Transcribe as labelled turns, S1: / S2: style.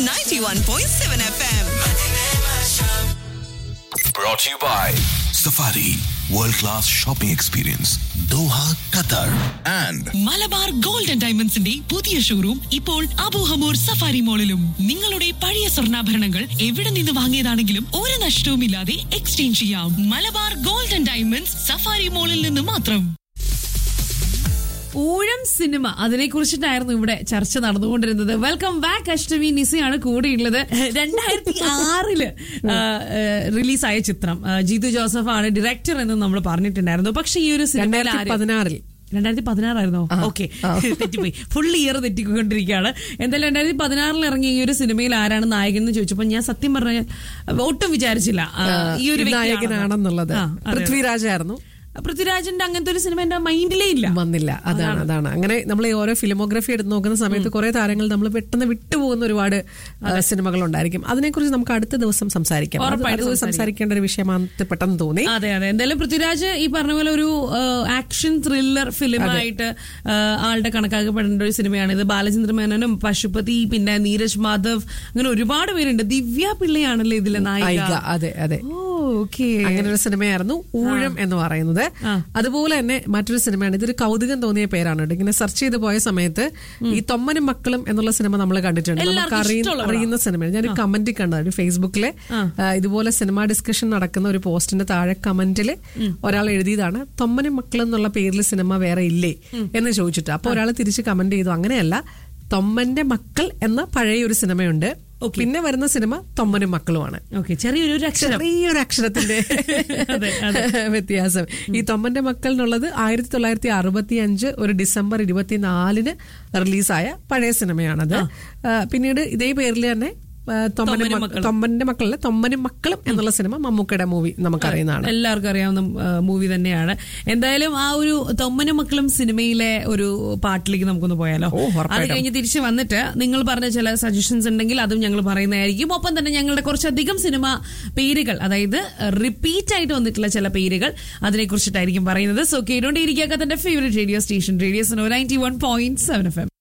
S1: 91.7 FM.
S2: Brought to you by Safari World Class Shopping Experience Doha, Qatar and
S3: Malabar gold and ഡയമണ്ട്സിന്റെ പുതിയ showroom ഇപ്പോൾ Abu Hamour safari മോളിലും നിങ്ങളുടെ പഴയ സ്വർണ്ണാഭരണങ്ങൾ എവിടെ നിന്ന് വാങ്ങിയതാണെങ്കിലും ഒരു നഷ്ടവുമില്ലാതെ എക്സ്ചേഞ്ച് ചെയ്യാം Malabar gold and diamonds safari മോളിൽ നിന്ന് മാത്രം
S4: ഊഴം സിനിമ അതിനെ കുറിച്ചിട്ടായിരുന്നു ഇവിടെ ചർച്ച നടന്നുകൊണ്ടിരുന്നത് വെൽക്കം ബാക്ക് അഷ്ടമി നിസയാണ് കൂടെയുള്ളത് രണ്ടായിരത്തി ആറില് റിലീസായ ചിത്രം ആ, ജീതു ജോസഫ് ആണ് ഡയറക്ടർ എന്ന് നമ്മൾ പറഞ്ഞിട്ടുണ്ടായിരുന്നു പക്ഷെ ഈ ഒരു സിനിമയിൽ
S5: രണ്ടായിരത്തി
S4: ആര്-
S5: പതിനാറിൽ
S4: രണ്ടായിരത്തി പതിനാറായിരുന്നോ ഓക്കെ തെറ്റിപ്പോയി ഫുൾ ഇയർ തെറ്റിക്കൊണ്ടിരിക്കുകയാണ് എന്തായാലും രണ്ടായിരത്തി പതിനാറിൽ ഇറങ്ങിയ ഈ ഒരു സിനിമയിൽ ആരാണ് നായകൻ എന്ന് ചോദിച്ചപ്പോൾ ഞാൻ സത്യം പറഞ്ഞാൽ ഒട്ടും വിചാരിച്ചില്ല ആ, ഈ ഒരു വ്യക്തിയാണെന്ന്.
S5: നായകനാണെന്നുള്ളത്
S4: ആ, അതെ, അതെ.
S5: പൃഥ്വിരാജായിരുന്നു
S4: പൃഥ്വിരാജിന്റെ അങ്ങനത്തെ ഒരു സിനിമ എന്റെ മൈൻഡിലേ ഇല്ല
S5: വന്നില്ല അതാണ് അതാണ് അങ്ങനെ നമ്മൾ ഈ ഓരോ ഫിലിമോഗ്രഫി എടുത്ത് നോക്കുന്ന സമയത്ത് കുറെ താരങ്ങൾ നമ്മൾ പെട്ടെന്ന് വിട്ടുപോകുന്ന ഒരുപാട് സിനിമകൾ ഉണ്ടായിരിക്കും അതിനെക്കുറിച്ച് നമുക്ക് അടുത്ത ദിവസം സംസാരിക്കാം അത്
S4: ഉറപ്പായിട്ടും
S5: അത് സംസാരിക്കേണ്ട ഒരു വിഷയമാണ് പെട്ടെന്ന് തോന്നി
S4: അതെ അതെ എന്തായാലും പൃഥ്വിരാജ് ഈ പറഞ്ഞ പോലെ ഒരു ആക്ഷൻ ത്രില്ലർ ഫിലിമായിട്ട് ആളുടെ കണക്കാക്കപ്പെടേണ്ട ഒരു സിനിമയാണ് ഇത് ബാലചന്ദ്ര മേനോനും പശുപതി പിന്നെ നീരജ് മാധവ് അങ്ങനെ ഒരുപാട് പേരുണ്ട് ദിവ്യ പിള്ളയാണല്ലേ ഇതിലെ
S5: ഐക
S4: നായിക
S5: അതെ അതെ
S4: ഓ ഓക്കെ
S5: അങ്ങനെ ഒരു സിനിമയായിരുന്നു ഊഴം എന്ന് പറയുന്നത് അതുപോലെ തന്നെ മറ്റൊരു സിനിമയാണ് ഇതൊരു കൗതുകം തോന്നിയ പേരാണ് കേട്ടോ ഇങ്ങനെ സെർച്ച് ചെയ്ത് പോയ സമയത്ത് ഈ തൊമ്മനും മക്കളും എന്നുള്ള സിനിമ നമ്മൾ കണ്ടിട്ടുണ്ട് നമുക്ക്
S4: എല്ലാവർക്കും
S5: അറിയുന്ന
S4: ഇഷ്ടമുള്ളതാ.
S5: അറിയുന്ന സിനിമയാണ് ഞാൻ കമന്റ് കണ്ടത് ഒരു ഫേസ്ബുക്കിലെ ആ, ഇതുപോലെ സിനിമ ഡിസ്കഷൻ നടക്കുന്ന ഒരു പോസ്റ്റിന്റെ താഴെ കമന്റിൽ ഒരാൾ എഴുതിയതാണ് തൊമ്മനും മക്കളും എന്നുള്ള പേരിൽ സിനിമ വേറെ ഇല്ലേ എന്ന് ചോദിച്ചിട്ട് അപ്പൊ ഒരാൾ തിരിച്ച് കമന്റ് ചെയ്തു അങ്ങനെയല്ല തൊമ്മന്റെ മക്കൾ എന്ന പഴയ ഒരു സിനിമയുണ്ട് പിന്നെ വരുന്ന സിനിമ തൊമ്മനും മക്കളുമാണ്
S4: ഓക്കെ ചെറിയൊരു ഒരു അക്ഷരം
S5: ചെറിയൊരു അക്ഷരത്തിന്റെ
S4: അതെ, അതെ.
S5: വ്യത്യാസം ഈ തൊമ്മന്റെ മക്കൾ എന്നുള്ളത് ആയിരത്തി തൊള്ളായിരത്തി അറുപത്തി അഞ്ച് ഒരു ഡിസംബർ ഇരുപത്തിനാലിന് റിലീസായ പഴയ സിനിമയാണത് ആ, പിന്നീട് ഇതേ പേരിൽ തന്നെ ആ, തൊമ്മനും
S4: തൊമ്മനും
S5: മക്ക-
S4: മക്കളും.
S5: തൊമ്മന്റെ മക്കളല്ല തൊമ്മനും മക്കളും എന്നുള്ള സിനിമ മമ്മൂക്കയുടെ മൂവി നമുക്കറിയുന്നതാണ്
S4: എല്ലാവർക്കും അറിയാവുന്ന മൂവി തന്നെയാണ് എന്തായാലും ആ ഒരു തൊമ്മനും മക്കളും സിനിമയിലെ ഒരു പാട്ടിലേക്ക് നമുക്കൊന്ന് പോയാലോ
S5: ഓ,
S4: അത്
S5: ഉറപ്പായിട്ടും.
S4: കഴിഞ്ഞ് തിരിച്ച് വന്നിട്ട് നിങ്ങൾ പറഞ്ഞ ചില സജഷൻസ് ഉണ്ടെങ്കിൽ അതും ഞങ്ങൾ പറയുന്നതായിരിക്കും ഒപ്പം തന്നെ ഞങ്ങളുടെ കുറച്ചധികം സിനിമ പേരുകൾ അതായത് റിപ്പീറ്റ് ആയിട്ട് വന്നിട്ടുള്ള ചില പേരുകൾ അതിനെ കുറിച്ചിട്ടായിരിക്കും പറയുന്നത് സോ കേട്ടോണ്ടിരിക്കുക തന്റെ favourite radio station radio ninety one point seven F M